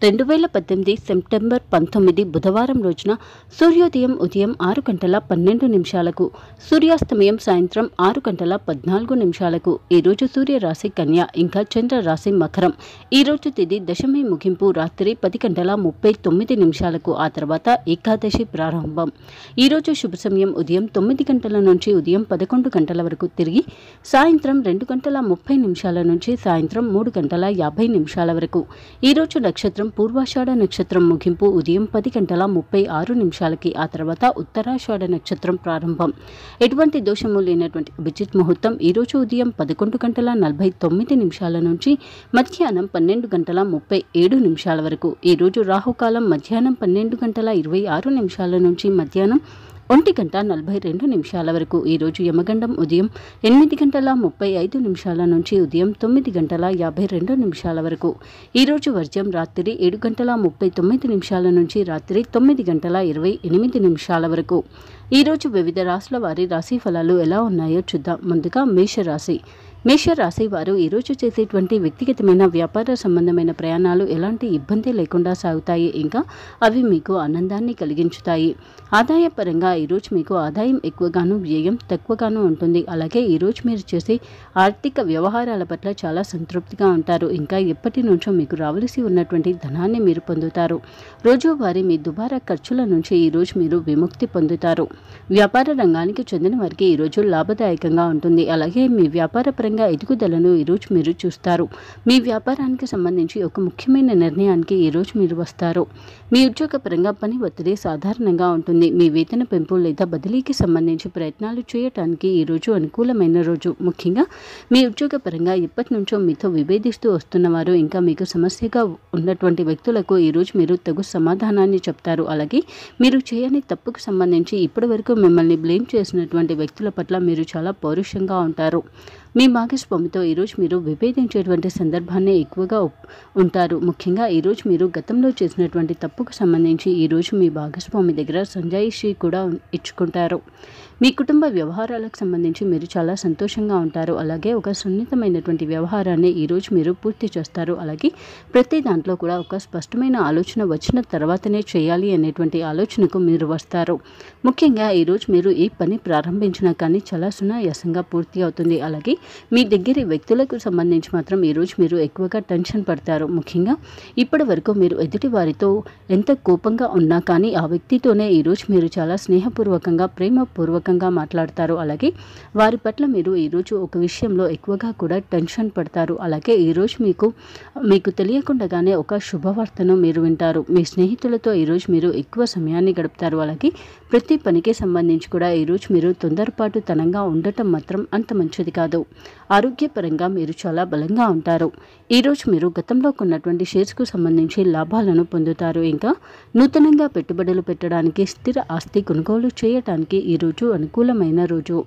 రెండు వేల పద్దెనిమిది సెప్టెంబర్ పంతొమ్మిది బుధవారం రోజున సూర్యోదయం ఉదయం ఆరు గంటల పన్నెండు నిమిషాలకు సూర్యాస్తమయం సాయంత్రం ఆరు గంటల పద్నాలుగు నిమిషాలకు ఈరోజు సూర్యరాశి కన్య ఇంకా చంద్ర రాశి మకరం ఈరోజు తిది దశమి ముగింపు రాత్రి పది గంటల ముప్పై తొమ్మిది నిమిషాలకు ఆ తర్వాత ఏకాదశి ప్రారంభం ఈరోజు శుభ సమయం ఉదయం తొమ్మిది గంటల నుంచి ఉదయం పదకొండు గంటల వరకు తిరిగి సాయంత్రం రెండు గంటల ముప్పై నిమిషాల నుంచి సాయంత్రం మూడు గంటల యాభై నిమిషాల వరకు ఈరోజు నక్షత్రం పూర్వాషాఢ నక్షత్రం ముగింపు ఉదయం పది గంటల ముప్పై ఆరు నిమిషాలకి ఆ తర్వాత ఉత్తరాషాఢ నక్షత్రం ప్రారంభం ఎటువంటి దోషము లేనటువంటి అభిజిత్ ముహూర్తం ఈరోజు ఉదయం పదకొండు గంటల నలభై తొమ్మిది నిమిషాల నుంచి మధ్యాహ్నం పన్నెండు గంటల ముప్పై ఏడు నిమిషాల వరకు ఈరోజు రాహుకాలం మధ్యాహ్నం పన్నెండు గంటల ఇరవై ఆరు నిమిషాల నుంచి మధ్యాహ్నం ఒంటి గంట నలభై రెండు నిమిషాల వరకు ఈరోజు యమగండం ఉదయం ఎనిమిది గంటల ముప్పై ఐదు నిమిషాల నుంచి ఉదయం తొమ్మిది గంటల యాభై రెండు నిమిషాల వరకు ఈరోజు వర్జం రాత్రి ఏడు గంటల ముప్పై తొమ్మిది నిమిషాల నుంచి రాత్రి తొమ్మిది గంటల ఇరవై ఎనిమిది నిమిషాల వరకు ఈరోజు వివిధ రాశుల వారి రాశి ఫలాలు ఎలా ఉన్నాయో చూద్దాం ముందుగా మేషరాశి మేషరాశి వారు ఈరోజు చేసేటువంటి వ్యక్తిగతమైన వ్యాపార సంబంధమైన ప్రయాణాలు ఎలాంటి ఇబ్బంది లేకుండా సాగుతాయి ఇంకా అవి మీకు ఆనందాన్ని కలిగించుతాయి ఆదాయపరంగా ఈరోజు మీకు ఆదాయం ఎక్కువగాను వ్యయం తక్కువగాను ఉంటుంది అలాగే ఈరోజు మీరు చేసే ఆర్థిక వ్యవహారాల పట్ల చాలా సంతృప్తిగా ఉంటారు ఇంకా ఎప్పటి నుంచో మీకు రావలసి ఉన్నటువంటి ధనాన్ని మీరు పొందుతారు రోజువారీ మీ దుబారా ఖర్చుల నుంచి ఈరోజు మీరు విముక్తి పొందుతారు వ్యాపార రంగానికి చెందిన వారికి ఈరోజు లాభదాయకంగా ఉంటుంది అలాగే మీ వ్యాపార పరంగా ఎదుగుదలను ఈరోజు మీరు చూస్తారు మీ వ్యాపారానికి సంబంధించి ఒక ముఖ్యమైన నిర్ణయానికి ఈరోజు మీరు వస్తారు మీ ఉద్యోగ పరంగా పని ఒత్తిడి సాధారణంగా ఉంటుంది మీ వేతన పెంపు లేదా బదిలీకి సంబంధించి ప్రయత్నాలు చేయటానికి ఈరోజు అనుకూలమైన రోజు ముఖ్యంగా మీ ఉద్యోగ పరంగా ఎప్పటి నుంచో మీతో విభేదిస్తూ వస్తున్నవారు ఇంకా మీకు సమస్యగా ఉన్నటువంటి వ్యక్తులకు ఈరోజు మీరు తగు సమాధానాన్ని చెప్తారు అలాగే మీరు చేయని తప్పుకు సంబంధించి ఇప్పటి వరకు మిమ్మల్ని బ్లేమ్ చేసినటువంటి వ్యక్తుల పట్ల మీరు చాలా పౌరుషంగా ఉంటారు మీ భాగస్వామితో ఈరోజు మీరు విభేదించేటువంటి సందర్భాన్ని ఎక్కువగా ఉప్- ఉంటారు ముఖ్యంగా ఈరోజు మీరు గతంలో చేసినటువంటి తప్పుకు సంబంధించి ఈరోజు మీ భాగస్వామి దగ్గర సంజాయిషి కూడా ఉన్- ఇచ్చుకుంటారు మీ కుటుంబ వ్యవహారాలకు సంబంధించి మీరు చాలా సంతోషంగా ఉంటారు అలాగే ఒక సున్నితమైనటువంటి వ్యవహారాన్ని ఈరోజు మీరు పూర్తి చేస్తారు అలాగే ప్రతి దాంట్లో కూడా ఒక స్పష్టమైన ఆలోచన వచ్చిన తర్వాతనే చేయాలి అనేటువంటి ఆలోచనకు మీరు వస్తారు ముఖ్యంగా ఈరోజు మీరు ఈ పని ప్రారంభించినా కానీ చాలా సునాయాసంగా పూర్తి అవుతుంది అలాగే మీ దగ్గరి వ్యక్తులకు సంబంధించి మాత్రం ఈరోజు మీరు ఎక్కువగా టెన్షన్ పడతారు ముఖ్యంగా ఇప్పటి వరకు మీరు ఎదుటి వారితో ఎంత కోపంగా ఉన్నా కానీ ఆ వ్యక్తితోనే ఈరోజు మీరు చాలా స్నేహపూర్వకంగా ప్రేమపూర్వకంగా మాట్లాడతారు అలాగే వారి పట్ల మీరు ఈరోజు ఒక విషయంలో ఎక్కువగా కూడా టెన్షన్ పడతారు అలాగే ఈరోజు మీకు మీకు తెలియకుండానే ఒక శుభవార్తను మీరు వింటారు మీ స్నేహితులతో ఈరోజు మీరు ఎక్కువ సమయాన్ని గడుపుతారు అలాగే ప్రతి పనికి సంబంధించి కూడా ఈరోజు మీరు తొందరపాటు తనంగా ఉండటం మాత్రం అంత మంచిది కాదు ఆరోగ్యపరంగా మీరు చాలా బలంగా ఉంటారు ఈరోజు మీరు గతంలో కొన్నటువంటి షేర్స్కు సంబంధించి లాభాలను పొందుతారు ఇంకా నూతనంగా పెట్టుబడులు పెట్టడానికి స్థిర ఆస్తి కొనుగోలు చేయటానికి ఈరోజు అనుకూలమైన రోజు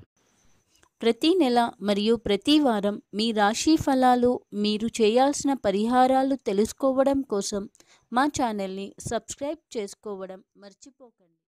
ప్రతి నెల మరియు ప్రతి వారం మీ రాశి ఫలాలు మీరు చేయాల్సిన పరిహారాలు తెలుసుకోవడం కోసం మా ఛానల్ని సబ్స్క్రైబ్ చేసుకోవడం మర్చిపోకండి